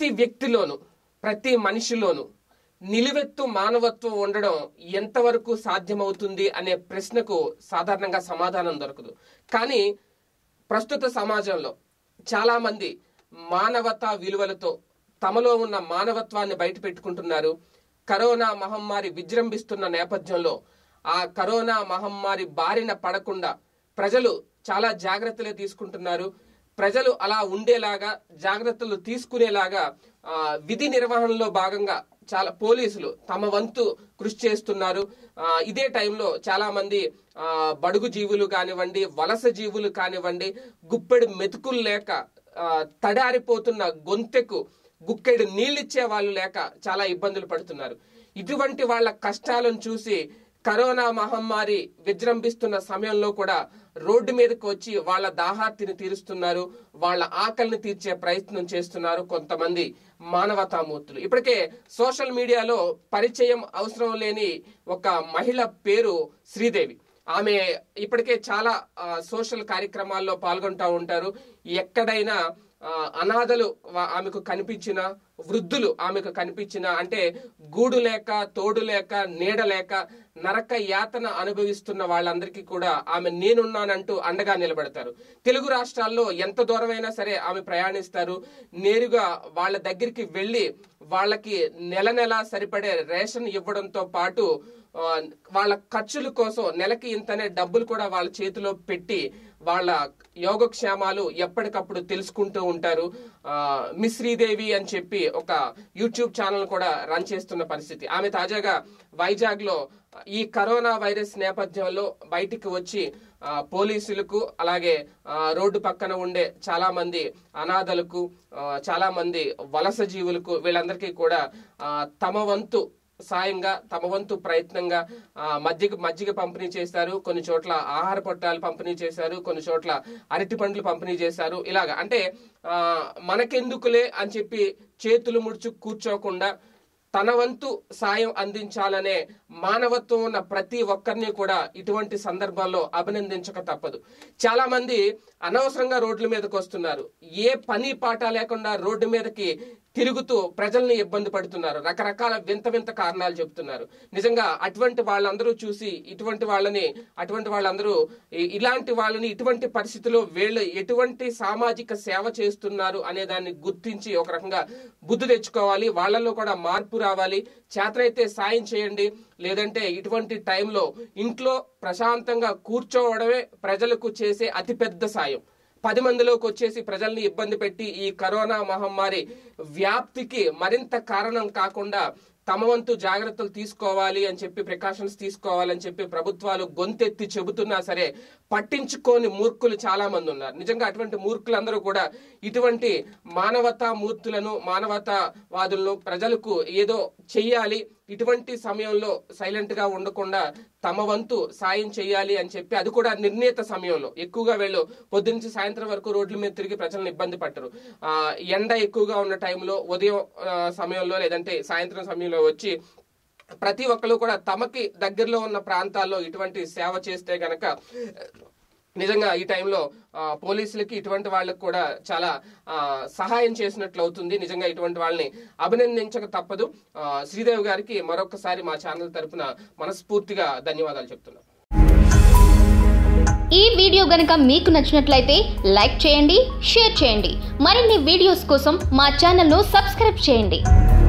ప్రతి వ్యక్తిలోను ప్రతి మనిషిలోను నిలువెత్తు మానవత్వం ఉండడం ఎంతవరకు సాధ్యమవుతుంది అనే ప్రశ్నకు సాధారణంగా సమాధానం దొరకదు కానీ ప్రస్తుత సమాజంలో చాలా మంది మానవతా విలువలతో తమలో ఉన్న మానవత్వాన్ని బయట పెట్టుకుంటున్నారు కరోనా మహమ్మారి విజృంభిస్తున్న నేపథ్యంలో ఆ కరోనా మహమ్మారి బారిన పడకుండా ప్రజలు చాలా జాగ్రత్తలు తీసుకుంటున్నారు ప్రజలు అలా ఉండేలాగా జాగ్రత్తలు తీసుకునేలాగా ఆ, విధి నిర్వహణలో భాగంగా చాలా పోలీసులు తమ వంతు కృషి చేస్తున్నారు ఆ, ఇదే టైంలో చాలా మంది ఆ, బడుగు జీవులు కానివ్వండి వలస జీవులు కానివ్వండి గుప్పెడు మెతుకులు లేక ఆ, తడారిపోతున్న గొంతెకు గుక్కెడు నీళ్ళిచ్చే వాళ్ళు లేక చాలా ఇబ్బందులు పడుతున్నారు ఇటువంటి వాళ్ళ కష్టాలను చూసి కరోనా మహమ్మారి విజృంభిస్తున్న సమయంలో కూడా రోడ్డు మీదకి వచ్చి వాళ్ళ దాహార్తిని తీరుస్తున్నారు వాళ్ళ ఆకలిని తీర్చే ప్రయత్నం చేస్తున్నారు కొంతమంది మానవతామూర్తులు ఇప్పటికే సోషల్ మీడియాలో పరిచయం అవసరం లేని ఒక మహిళ పేరు శ్రీదేవి ఆమె ఇప్పటికే చాలా ఆ, సోషల్ కార్యక్రమాల్లో పాల్గొంటూ ఉంటారు ఎక్కడైనా ఆ, అనాథలు వా- ఆమెకు కనిపించిన వృద్ధులు ఆమెకు కనిపించిన అంటే గూడు లేక తోడు లేక నీడ లేక నరక యాతన అనుభవిస్తున్న వాళ్ళందరికీ కూడా ఆమె నేనున్నానంటూ అండగా నిలబడతారు తెలుగు రాష్ట్రాల్లో ఎంత దూరమైనా సరే ఆమె ప్రయాణిస్తారు నేరుగా వాళ్ళ దగ్గరికి వెళ్ళి వాళ్ళకి నెల నెల సరిపడే రేషన్ ఇవ్వడంతో పాటు ఆ, వాళ్ళ ఖర్చుల కోసం నెలకి ఇంతనే డబ్బులు కూడా వాళ్ళ చేతిలో పెట్టి వాళ్ళ యోగక్షేమాలు ఎప్పటికప్పుడు తెలుసుకుంటూ ఉంటారు ఆ, మిస్ శ్రీదేవి అని చెప్పి ఒక యూట్యూబ్ ఛానల్ కూడా రన్ చేస్తున్న పరిస్థితి ఆమె తాజాగా వైజాగ్ లో ఈ కరోనా వైరస్ నేపథ్యంలో బయటికి వచ్చి ఆ, పోలీసులకు అలాగే ఆ, రోడ్డు పక్కన ఉండే చాలా మంది అనాథలకు ఆ, చాలా మంది వలస జీవులకు వీళ్ళందరికీ కూడా ఆ, తమ వంతు సాయంగా తమ వంతు ప్రయత్నంగా ఆ, మజ్జిగ మజ్జిగ పంపిణీ చేశారు కొన్ని చోట్ల ఆహార పొట్టాలు పంపిణీ చేశారు కొన్ని చోట్ల అరటి పండ్లు పంపిణీ చేశారు ఇలాగా అంటే ఆ, మనకెందుకులే అని చెప్పి చేతులు ముడుచు కూర్చోకుండా తన వంతు సాయం అందించాలనే మానవత్వం ఉన్న ప్రతి ఒక్కరిని కూడా ఇటువంటి సందర్భాల్లో అభినందించక తప్పదు చాలా మంది అనవసరంగా రోడ్ల మీదకి వస్తున్నారు ఏ పని పాట లేకుండా రోడ్డు మీదకి తిరుగుతూ ప్రజల్ని ఇబ్బంది పడుతున్నారు రకరకాల వింత వింత కారణాలు చెప్తున్నారు నిజంగా అటువంటి వాళ్ళందరూ చూసి ఇటువంటి వాళ్ళని అటువంటి వాళ్ళందరూ ఇ- ఇలాంటి వాళ్ళని ఇటువంటి పరిస్థితిలో వీళ్ళు ఎటువంటి సామాజిక సేవ చేస్తున్నారు అనే దాన్ని గుర్తించి ఒక రకంగా బుద్ధి తెచ్చుకోవాలి వాళ్ళలో కూడా మార్పు రావాలి చేతనైతే సాయం చేయండి లేదంటే ఇటువంటి టైంలో ఇంట్లో ప్రశాంతంగా కూర్చోవడమే ప్రజలకు చేసే అతిపెద్ద సాయం పది మందిలోకి వచ్చేసి ప్రజల్ని ఇబ్బంది పెట్టి ఈ కరోనా మహమ్మారి వ్యాప్తికి మరింత కారణం కాకుండా తమ వంతు జాగ్రత్తలు తీసుకోవాలి అని చెప్పి ప్రికాషన్స్ తీసుకోవాలని చెప్పి ప్రభుత్వాలు గొంతెత్తి చెబుతున్నా సరే పట్టించుకోని మూర్ఖులు చాలా మంది ఉన్నారు నిజంగా అటువంటి మూర్ఖులందరూ కూడా ఇటువంటి మానవతా మూర్తులను మానవతావాదులను ప్రజలకు ఏదో చెయ్యాలి ఇటువంటి సమయంలో సైలెంట్ గా ఉండకుండా తమ వంతు సాయం చేయాలి అని చెప్పి అది కూడా నిర్ణీత సమయంలో ఎక్కువగా వీళ్ళు పొద్దునుంచి సాయంత్రం వరకు రోడ్ల మీద తిరిగి ప్రజలను ఇబ్బంది పట్టరు ఆ ఎండ ఎక్కువగా ఉన్న టైంలో ఉదయం ఆ, సమయంలో లేదంటే సాయంత్రం సమయంలో వచ్చి ప్రతి ఒక్కరు కూడా తమకి దగ్గరలో ఉన్న ప్రాంతాల్లో ఇటువంటి సేవ చేస్తే గనక నిజంగా ఈ టైంలో ఆ, పోలీసులకి ఇటువంటి వాళ్ళకి కూడా చాలా ఆ, సహాయం చేసినట్లు అవుతుంది నిజంగా ఇటువంటి వాళ్ళని అభినందించక తప్పదు ఆ, శ్రీదేవి గారికి మరొకసారి మా ఛానల్ తరపున మనస్ఫూర్తిగా ధన్యవాదాలు చెప్తున్నాను ఈ వీడియో గనుక మీకు నచ్చినట్లయితే లైక్ చేయండి షేర్ చేయండి మరిన్ని వీడియోస్ కోసం మా ఛానల్ను సబ్స్క్రైబ్ చేయండి